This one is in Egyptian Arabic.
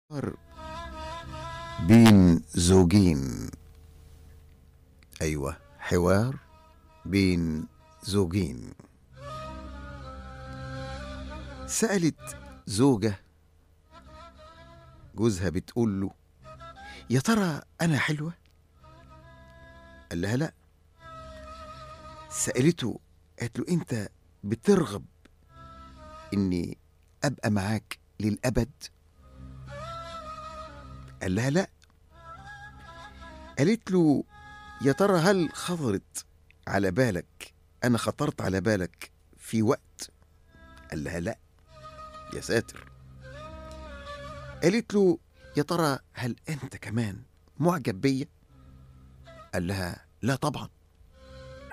حوار بين زوجين ايوه حوار بين زوجين سالت زوجه جوزها بتقول له يا ترى انا حلوه قال لها لا سالته قالت له انت بترغب اني ابقى معاك للابد قال لها لا قالت له يا ترى هل خطرت على بالك انا خطرت على بالك في وقت قال لها لا يا ساتر قالت له يا ترى هل انت كمان معجب بيا قال لها لا طبعا